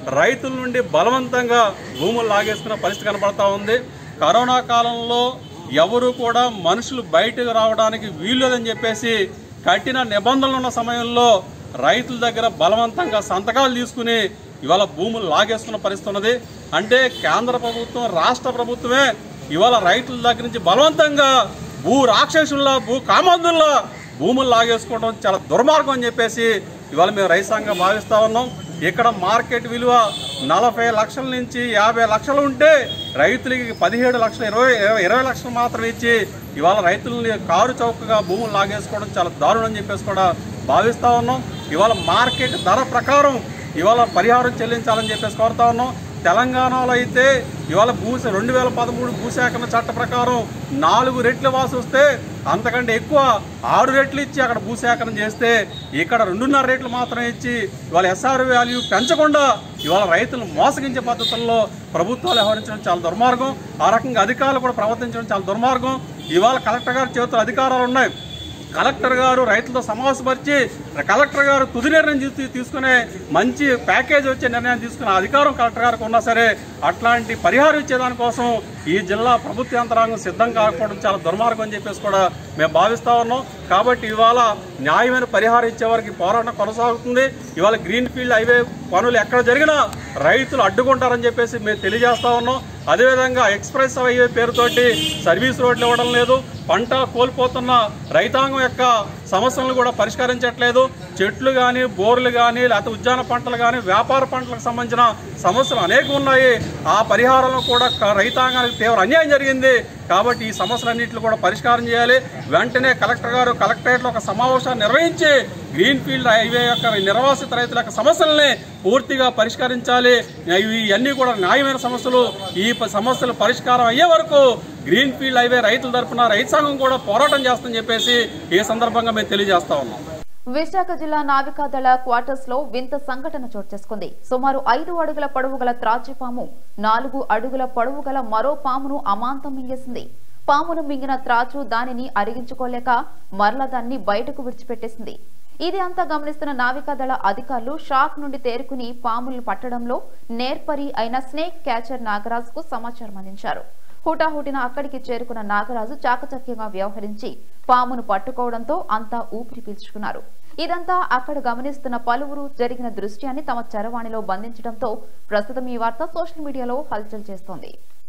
రైతుల నుండి బలవంతంగా భూములు లాగేసుకున్న పరిస్థితి కనబడతా ఉంది కరోనా కాలంలో ఎవరు కూడా మనుషులు బయటకు రావడానికి వీల్లేదని చెప్పేసి కఠిన నిబంధనలు ఉన్న సమయంలో రైతుల దగ్గర బలవంతంగా సంతకాలు తీసుకుని ఇవాళ భూములు లాగేసుకున్న పరిస్థితి ఉన్నది అంటే కేంద్ర ప్రభుత్వం రాష్ట్ర ప్రభుత్వమే ఇవాళ రైతుల దగ్గర నుంచి బలవంతంగా భూ రాక్షసుల్లా భూ కామందుల్లా భూములు లాగేసుకోవడం చాలా దుర్మార్గం అని చెప్పేసి ఇవాళ మేము రైతాంగా భావిస్తా ఉన్నాం ఇక్కడ మార్కెట్ విలువ నలభై లక్షల నుంచి యాభై లక్షలు ఉంటే రైతులకి పదిహేడు లక్షలు ఇరవై ఇరవై ఇరవై లక్షలు మాత్రం ఇచ్చి ఇవాళ రైతులని కారు చౌకగా భూములు లాగేసుకోవడం చాలా దారుణం అని చెప్పేసి కూడా భావిస్తా ఉన్నాం ఇవాళ మార్కెట్ ధర ప్రకారం ఇవాళ పరిహారం చెల్లించాలని చెప్పేసి కోరుతా ఉన్నాం తెలంగాణలో అయితే ఇవాళ భూ రెండు వేల పదమూడు భూసేకరణ చట్ట ప్రకారం నాలుగు రెట్ల వాసు వస్తే అంతకంటే ఎక్కువ ఆరు రెట్లు ఇచ్చి అక్కడ భూసేకరణ చేస్తే ఇక్కడ రెండున్నర రేట్లు మాత్రమే ఇచ్చి ఇవాళ ఎస్ఆర్ వాల్యూ పెంచకుండా ఇవాళ రైతులను మోసగించే పద్ధతుల్లో ప్రభుత్వాలు వ్యవహరించడం చాలా దుర్మార్గం ఆ రకంగా అధికారులు కూడా ప్రవర్తించడం చాలా దుర్మార్గం ఇవాళ కలెక్టర్ గారి చేతులు అధికారాలు ఉన్నాయి కలెక్టర్ గారు రైతులతో సమావేశపరిచి కలెక్టర్ గారు తుది నిర్ణయం తీసు- తీసుకునే మంచి ప్యాకేజ్ వచ్చే నిర్ణయం తీసుకునే అధికారం కలెక్టర్ గారికి ఉన్నా సరే అట్లాంటి పరిహారం ఇచ్చేదానికోసం ఈ జిల్లా ప్రభుత్వ యంత్రాంగం సిద్ధం కాకపోవడం చాలా దుర్మార్గం అని చెప్పేసి కూడా మేము భావిస్తా ఉన్నాం కాబట్టి ఇవాళ న్యాయమైన పరిహారం ఇచ్చే వరకు ఈ పోరాటం కొనసాగుతుంది ఇవాళ గ్రీన్ ఫీల్డ్ హైవే పనులు ఎక్కడ జరిగినా రైతులు అడ్డుకుంటారని చెప్పేసి మేము తెలియజేస్తా ఉన్నాం అదేవిధంగా ఎక్స్ప్రెస్ హైవే పేరుతోటి సర్వీస్ రోడ్లు ఇవ్వడం లేదు పంట కోల్పోతున్న రైతాంగం యొక్క సమస్యలను కూడా పరిష్కరించట్లేదు చెట్లు కానీ బోర్లు కానీ లేకపోతే ఉద్యాన పంటలు కానీ వ్యాపార పంటలకు సంబంధించిన సమస్యలు అనేక ఉన్నాయి ఆ పరిహారంలో కూడా క- రైతాంగానికి తీవ్ర అన్యాయం జరిగింది కాబట్టి ఈ సమస్యలన్నింటిని కూడా పరిష్కారం చేయాలి వెంటనే కలెక్టర్ గారు కలెక్టరేట్లో ఒక సమావేశాన్ని నిర్వహించి గ్రీన్ ఫీల్డ్ హైవే యొక్క నిర్వాసిత రైతుల యొక్క సమస్యల్ని పూర్తిగా పరిష్కరించాలి ఇవి అన్నీ కూడా న్యాయమైన సమస్యలు ఈ ప- సమస్యలు పరిష్కారం అయ్యే వరకు గ్రీన్ ఫీల్డ్ హైవే రైతుల తరపున రైతు సంఘం కూడా పోరాటం చేస్తుందని చెప్పేసి ఈ సందర్భంగా మేము తెలియజేస్తా ఉన్నాం విశాఖ జిల్లా నావికాదళ క్వార్టర్స్ లో వింత సంఘటన చోటు చేసుకుంది సుమారు ఐదు అడుగుల పొడవు గల త్రాచుపాము నాలుగు అడుగుల పొడవు గల మరో పామును అమాంతం మింగేసింది పామును మింగిన త్రాచు దానిని అరిగించుకోలేక మరల దాన్ని బయటకు విడిచిపెట్టేసింది ఇది అంతా గమనిస్తున్న నావికాదళ అధికారులు షాక్ నుండి తేరుకుని పాములను పట్టడంలో నేర్పరి అయిన స్నేక్ క్యాచర్ నాగరాజ్ కు సమాచారం అందించారు హుటాహుటిన అక్కడికి చేరుకున్న నాగరాజు చాకచక్యంగా వ్యవహరించి పామును పట్టుకోవడంతో అంతా ఊపిరి పీల్చుకున్నారు ఇదంతా అక్కడ గమనిస్తున్న పలువురు జరిగిన దృశ్యాన్ని తమ చరవాణిలో బంధించడంతో ప్రస్తుతం ఈ వార్త సోషల్ మీడియాలో హల్చల్ చేస్తోంది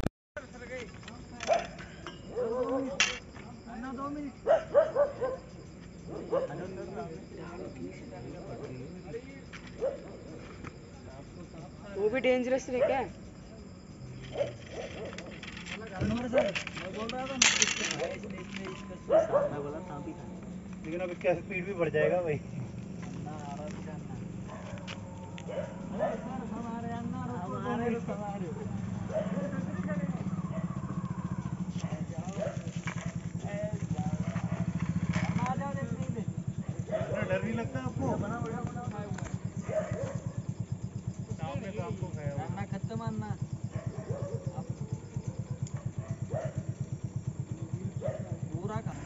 वो भी डेंजरस है क्या लेकिन अब इसका स्पीड भी बढ़ जाएगा भाई डर नहीं लगता आपको सामने तो आपको खाया खत्म अन्ना पूरा का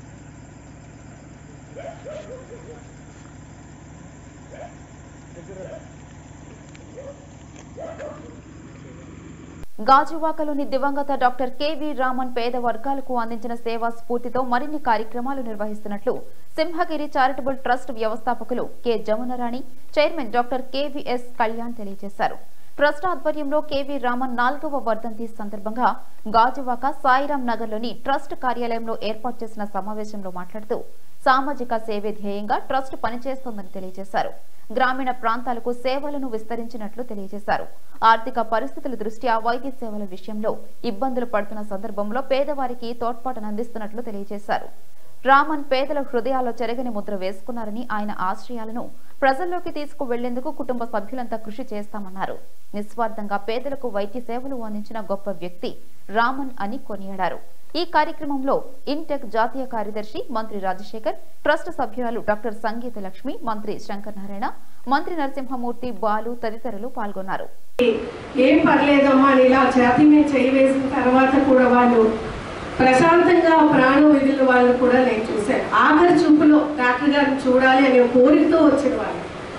గాజువాకలోని దివంగత డాక్టర్ కెవి రామన్ పేద వర్గాలకు అందించిన సేవా స్ఫూర్తితో మరిన్ని కార్యక్రమాలు నిర్వహిస్తున్నట్లు సింహగిరి చారిటబుల్ ట్రస్ట్ వ్యవస్థాపకులు K Jamunarani chairman doctor KVS Kalyan తెలియజేశారు ట్రస్ట్ ఆధ్వర్యంలో కెవి రామన్ నాలుగవ వర్ధంతి సందర్భంగా గాజువాక సాయిరాం నగర్లోని ట్రస్ట్ కార్యాలయంలో ఏర్పాటు చేసిన సమావేశంలో మాట్లాడుతూ సామాజిక సేవే ధ్యేయంగా ట్రస్ట్ పనిచేస్తోందని తెలియజేశారు గ్రామీణ ప్రాంతాలకు సేవలను విస్తరించినట్లు తెలియజేశారు ఆర్థిక పరిస్థితుల దృష్ట్యా వైద్య సేవల విషయంలో ఇబ్బందులు పడుతున్న సందర్భంలో పేదవారికి తోడ్పాటును అందిస్తున్నట్లు తెలియజేశారు రామన్ పేదల హృదయాల్లో చెరగని ముద్ర వేసుకున్నారని ఆయన ఆశయాలను ప్రజల్లోకి తీసుకువెళ్లేందుకు కుటుంబ సభ్యులంతా కృషి చేస్తామన్నారు నిస్వార్థంగా పేదలకు వైద్య సేవలు అందించిన గొప్ప వ్యక్తి రామన్ అని కొనియాడారు ఈ కార్యక్రమంలో ఇన్టెక్ జాతీయ కార్యదర్శి మంత్రి రాజశేఖర్ ట్రస్ట్ సభ్యురాలు డాక్టర్ సంగీత లక్ష్మి మంత్రి శంకర్ నారాయణ మంత్రి నరసింహమూర్తి బాలు తదితరులు పాల్గొన్నారు ఏం పర్లేదమ్మా అని ఇలా ఛాతీ మీద చేయి వేసిన తర్వాత కూడా వాళ్ళు ప్రశాంతంగా ప్రాణం వదిలిన వాళ్ళు కూడా నేను చూశాను ఆఖరి చూపులో డాక్టర్ గారిని చూడాలి అనే కోరికతో వచ్చిన వాళ్ళు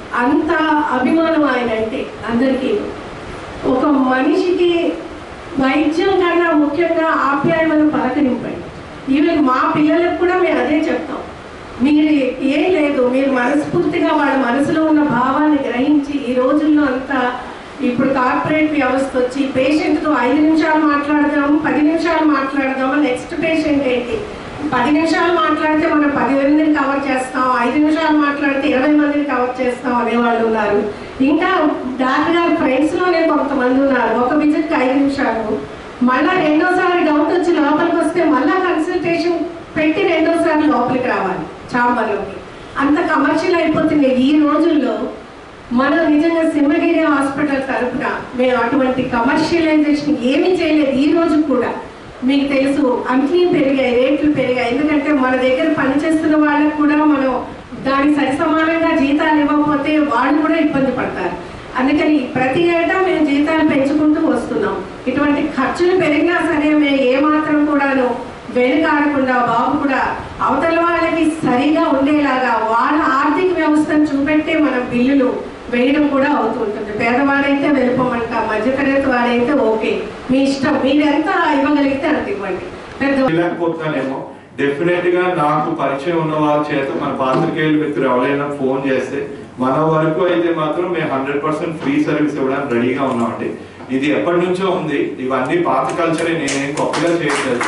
అంత అభిమానం ఆయన అంటే అందరికీ ఒక మనిషికి వైద్యం కన్నా ముఖ్యంగా ఆప్యాయమైన పలకరింపండి ఈవెన్ మా పిల్లలకు కూడా మేము అదే చెప్తాం మీరు ఏం లేదు మీరు మనస్ఫూర్తిగా వాళ్ళ మనసులో ఉన్న భావాన్ని గ్రహించి ఈ రోజుల్లో అంతా ఇప్పుడు కార్పొరేట్ వ్యవస్థ వచ్చి పేషెంట్తో ఐదు నిమిషాలు మాట్లాడదాము పది నిమిషాలు మాట్లాడదాము నెక్స్ట్ పేషెంట్ ఏంటి పది నిమిషాలు మాట్లాడితే మనం పది మందిని కవర్ చేస్తాం ఐదు నిమిషాలు మాట్లాడితే ఇరవై మందిని కవర్ చేస్తాం అనేవాళ్ళు ఉన్నారు ఇంకా డాక్టర్ గారి ఫ్రెండ్స్లోనే కొంతమంది ఉన్నారు ఒక విజిట్కి ఐదు నిమిషాలు మళ్ళా రెండోసారి డౌట్ వచ్చి లోపలికి వస్తే మళ్ళా కన్సల్టేషన్ పెట్టి రెండోసారి లోపలికి రావాలి చాంబర్లోకి అంత కమర్షియల్ అయిపోతుంది ఈ రోజుల్లో మనం నిజంగా సింహగిరి హాస్పిటల్ తరఫున మేము అటువంటి కమర్షియలైజేషన్ ఏమీ చేయలేదు ఈ రోజు కూడా మీకు తెలుసు అన్నీ పెరిగాయి రేట్లు పెరిగాయి ఎందుకంటే మన దగ్గర పనిచేస్తున్న వాళ్ళకు కూడా మనం దానికి సరిసమానంగా జీతాలు ఇవ్వకపోతే వాళ్ళు కూడా ఇబ్బంది పడతారు అందుకని ప్రతి ఏటా మేము జీతాలు పెంచుకుంటూ వస్తున్నాం ఇటువంటి ఖర్చులు పెరిగినా సరే మేము ఏమాత్రం కూడాను వెనుకాడకుండా బాబు కూడా అవతల వాళ్ళకి సరిగా ఉండేలాగా వాళ్ళ ఆర్థిక వ్యవస్థను చూపెట్టే మన బిల్లులు వేయడం కూడా అవుతుంటుంది పేదవాడైతే వెళ్ళిపోమంట మధ్యతరగతి వాడైతే ఓకే మీ ఇష్టం మీరు ఎంత ఇవ్వగలిగితే అంత ఇవ్వండి పెద్ద చేయలేకపోతున్నానేమో డెఫినెట్ గా నాకు పరిచయం ఉన్న వారి చేత మన పాత్రికేయులు మిత్రులు ఎవరైనా ఫోన్ చేస్తే మన వరకు అయితే మాత్రం మేము హండ్రెడ్ పర్సెంట్ ఫ్రీ సర్వీస్ ఇవ్వడానికి రెడీగా ఉన్నామండి ఇది ఎప్పటి నుంచో ఉంది ఇవన్నీ పాత కల్చరే నేనేం కొత్తగా చేయట్లేదు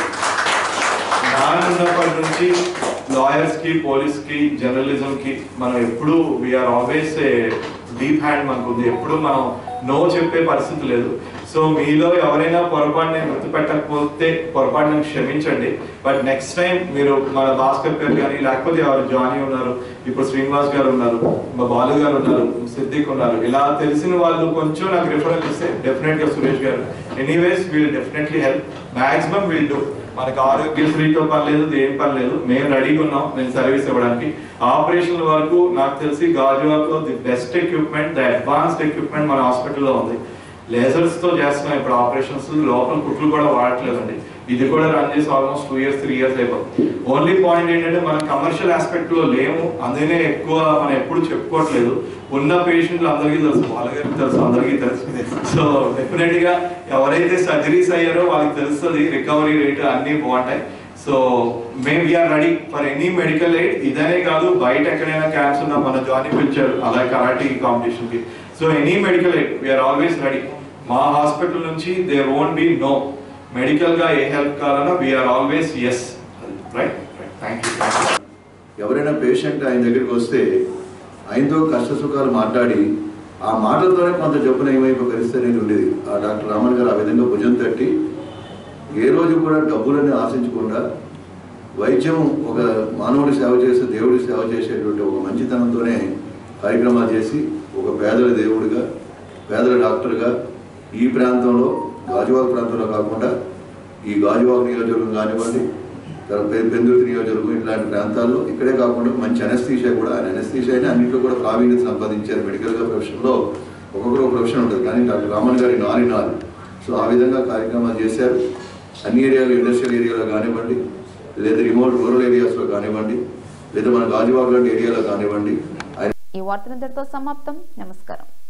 నానున్నప్పటి నుంచి లాయర్స్ కి పోలీస్ కి జర్నలిజం కి మనం ఎప్పుడు వీఆర్ ఆల్వేస్ డీప్ హ్యాండ్ మనకు ఉంది ఎప్పుడు మనం నో చెప్పే పరిస్థితి లేదు సో మీలో ఎవరైనా పొరపాటుని గుర్తుపెట్టకపోతే పొరపాటుని క్షమించండి బట్ నెక్స్ట్ టైం మీరు మన భాస్కర్ గారు కానీ లేకపోతే ఎవరు జానీ ఉన్నారు ఇప్పుడు శ్రీనివాస్ గారు ఉన్నారు మా బాలు గారు ఉన్నారు సిద్దిక్ ఉన్నారు ఇలా తెలిసిన వాళ్ళు కొంచెం నాకు రిఫరెన్స్ ఇస్తే డెఫినెట్ గా Suresh garu anyways will definitely help maximum will do మనకు ఆరోగ్యశ్రీతో పని లేదు దేని పని లేదు మేము రెడీగా ఉన్నాం నేను సర్వీస్ ఇవ్వడానికి ఆపరేషన్ వరకు నాకు తెలిసి గాజువాక్లో the best equipment the advanced equipment మన హాస్పిటల్లో ఉంది లేజర్స్ తో చేస్తున్నాం ఇప్పుడు ఆపరేషన్స్ లోపల కుట్లు కూడా వాడట్లేదండి ఇది కూడా రన్ చేసి almost two years three years అయిపోతుంది ఓన్లీ పాయింట్ ఏంటంటే మనం కమర్షియల్ ఆస్పెక్ట్ లో లేము అందుకనే ఎక్కువ మనం ఎప్పుడు చెప్పుకోవట్లేదు ఉన్న పేషెంట్లు అందరికీ తెలుసు వాళ్ళకి తెలుసు అందరికీ తెలుసు సో డెఫినెట్ గా ఎవరైతే సర్జరీస్ అయ్యారో వాళ్ళకి తెలుస్తుంది రికవరీ రేట్ అన్ని బాగుంటాయి సో మేము we're ready for any medical aid ఇదనే కాదు బయట ఎక్కడైనా క్యాంప్స్ ఉన్నా మన జాయిన్ పిలిచారు అలాగే కరాటీ కాంపిటీషన్ కి so any medical aid we're always ready మా హాస్పిటల్ నుంచి there won't be no medical గా ఏ హెల్ప్ కావాలన్నా we're always yes right thank you ఎవరైనా పేషెంట్ ఆయన దగ్గరికి వస్తే ఆయనతో కష్ట సుఖాలు మాట్లాడి ఆ మాటలతోనే కొంత జబ్బున ఏమైపో పరిస్థితి అనేది ఉండేది ఆ డాక్టర్ రామన్ గారు ఆ విధంగా భుజం తట్టి ఏ రోజు కూడా డబ్బులని ఆశించకుండా వైద్యం ఒక మానవుడి సేవ చేసి దేవుడి సేవ చేసేటువంటి ఒక మంచితనంతోనే కార్యక్రమాలు చేసి ఒక పేదల దేవుడిగా పేదల డాక్టర్గా ఈ ప్రాంతంలో గాజువాక ప్రాంతంలో కాకుండా ఈ గాజువాక నియోజకవర్గం కానివ్వండి తర్వాత పె- పెందుర్తి నియోజకవర్గం ఇట్లాంటి ప్రాంతాల్లో ఇక్కడే కాకుండా మంచి అనస్థీషియా కూడా ఆయన అనస్థీషియాని అన్నింటిలో కూడా ప్రావీణ్యత సంపాదించారు మెడికల్గా ప్రొఫెషన్లో ఒక్కొక్కరు ఒక ప్రొఫెషన్ ఉంటుంది కానీ డాక్టర్ రామన్ గారి నారి నారు సో ఆ విధంగా కార్యక్రమాలు చేశారు అన్ని ఏరియాలో ఇండస్ట్రియల్ ఏరియాలో కానివ్వండి లేదా రిమోట్ రూరల్ ఏరియాస్లో కానివ్వండి లేదా మన గాజువాక లాంటి ఏరియాలో కానివ్వండి ఆయన ఈ వార్తలందరితో సమాప్తం నమస్కారం